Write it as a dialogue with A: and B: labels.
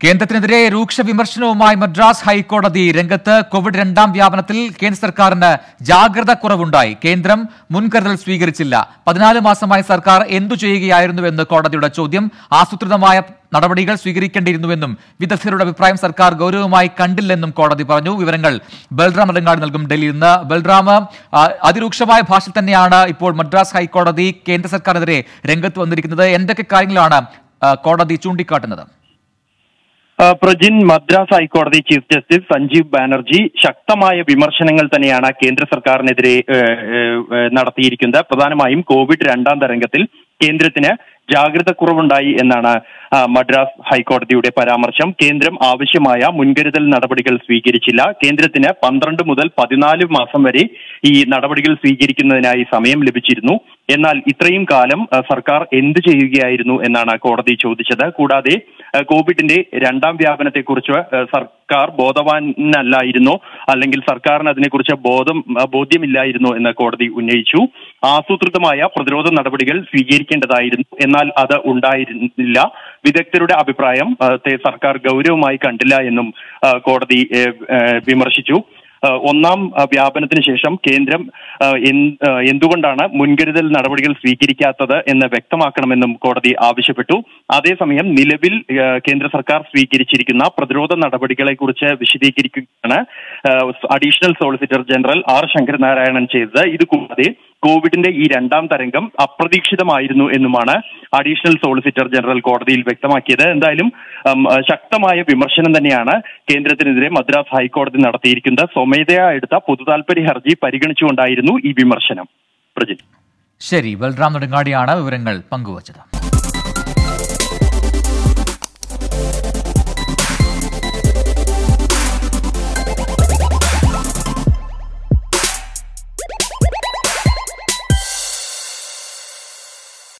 A: കേന്ദ്രത്തിനെതിരെ രൂക്ഷ വിമർശനവുമായി മദ്രാസ് ഹൈക്കോടതി രംഗത്ത് കോവിഡ് രണ്ടാം വ്യാപനത്തിൽ കേന്ദ്ര സർക്കാരിന് ജാഗ്രത കുറവുണ്ടായി കേന്ദ്രം മുൻകരുതൽ സ്വീകരിച്ചില്ല പതിനാല് മാസമായി സർക്കാർ എന്തു ചെയ്യുകയായിരുന്നുവെന്ന് കോടതിയുടെ ചോദ്യം ആസൂത്രിതമായ നടപടികൾ സ്വീകരിക്കേണ്ടിയിരുന്നുവെന്നും വിദഗ്ധരുടെ അഭിപ്രായം സർക്കാർ ഗൗരവമായി കണ്ടില്ലെന്നും കോടതി പറഞ്ഞു വിവരങ്ങൾ ബൽറാം അടങ്ങാട് നൽകും ഡൽഹിയിൽ നിന്ന് ബൽറാം ആ, അതിരൂക്ഷമായ ഭാഷയിൽ തന്നെയാണ് ഇപ്പോൾ മദ്രാസ് ഹൈക്കോടതി കേന്ദ്ര സർക്കാരിനെതിരെ രംഗത്ത് വന്നിരിക്കുന്നത് എന്തൊക്കെ കാര്യങ്ങളാണ് ആ, കോടതി ചൂണ്ടിക്കാട്ടുന്നത്
B: ആ, പ്രജിൻ മദ്രാസ് ഹൈക്കോടതി ചീഫ് ജസ്റ്റിസ് സഞ്ജീവ് ബാനർജി ശക്തമായ വിമർശനങ്ങൾ തന്നെയാണ് കേന്ദ്ര സർക്കാരിനെതിരെ ഏഹ്, ഏഹ്, ഏഹ്, നടത്തിയിരിക്കുന്നത് പ്രധാനമായും കോവിഡ് രണ്ടാം തരംഗത്തിൽ കേന്ദ്രത്തിന് ജാഗ്രത കുറവുണ്ടായി എന്നാണ് ആ, മദ്രാസ് ഹൈക്കോടതിയുടെ പരാമർശം കേന്ദ്രം ആവശ്യമായ മുൻകരുതൽ നടപടികൾ സ്വീകരിച്ചില്ല കേന്ദ്രത്തിന് പന്ത്രണ്ട് മുതൽ പതിനാല് മാസം വരെ ഈ നടപടികൾ സ്വീകരിക്കുന്നതിനായി സമയം ലഭിച്ചിരുന്നു എന്നാൽ ഇത്രയും കാലം ആ, സർക്കാർ എന്ത് ചെയ്യുകയായിരുന്നു എന്നാണ് കോടതി ചോദിച്ചത് കൂടാതെ ആ, കോവിഡിന്റെ രണ്ടാം വ്യാപനത്തെക്കുറിച്ച് ആ, സർക്കാർ ബോധവാനല്ലായിരുന്നോ അല്ലെങ്കിൽ സർക്കാരിന് അതിനെക്കുറിച്ച് ബോധം ആ, ബോധ്യമില്ലായിരുന്നോ എന്ന് കോടതി ഉന്നയിച്ചു ആസൂത്രിതമായ പ്രതിരോധ നടപടികൾ സ്വീകരിക്കേണ്ടതായിരുന്നു എന്നാൽ അത് ഉണ്ടായിരുന്നില്ല വിദഗ്ധരുടെ അഭിപ്രായം ആ, ത്തെ സർക്കാർ ഗൗരവമായി കണ്ടില്ല എന്നും ആ, കോടതി ഏ, ഏ, വിമർശിച്ചു ആ, ഒന്നാം ആ, വ്യാപനത്തിന് ശേഷം കേന്ദ്രം ആ, എന്ത്- ആ, എന്തുകൊണ്ടാണ് മുൻകരുതൽ നടപടികൾ സ്വീകരിക്കാത്തത് എന്ന് വ്യക്തമാക്കണമെന്നും കോടതി ആവശ്യപ്പെട്ടു അതേസമയം നിലവിൽ ആ, കേന്ദ്ര സർക്കാർ സ്വീകരിച്ചിരിക്കുന്ന പ്രതിരോധ നടപടികളെ കുറിച്ച് വിശദീകരിക്കുകയാണ് ആ, additional solicitor general R Shankaranarayanan ചെയ്തത് ഇത് കൂടാതെ കോവിഡിന്റെ ഈ രണ്ടാം തരംഗം അപ്രതീക്ഷിതമായിരുന്നു എന്നുമാണ് അഡീഷണൽ സോളിസിറ്റർ ജനറൽ കോടതിയിൽ വ്യക്തമാക്കിയത് എന്തായാലും ഉം, ശക്തമായ വിമർശനം തന്നെയാണ് കേന്ദ്രത്തിനെതിരെ മദ്രാസ് ഹൈക്കോടതി നടത്തിയിരിക്കുന്നത് സ്വമേധയാ എടുത്ത പൊതുതാൽപര്യ ഹർജി പരിഗണിച്ചുകൊണ്ടായിരുന്നു ഈ വിമർശനം പ്രജിത്
A: ശരി ബൽറാം നെടുങ്ങാടിയാണ് വിവരങ്ങൾ പങ്കുവച്ചത്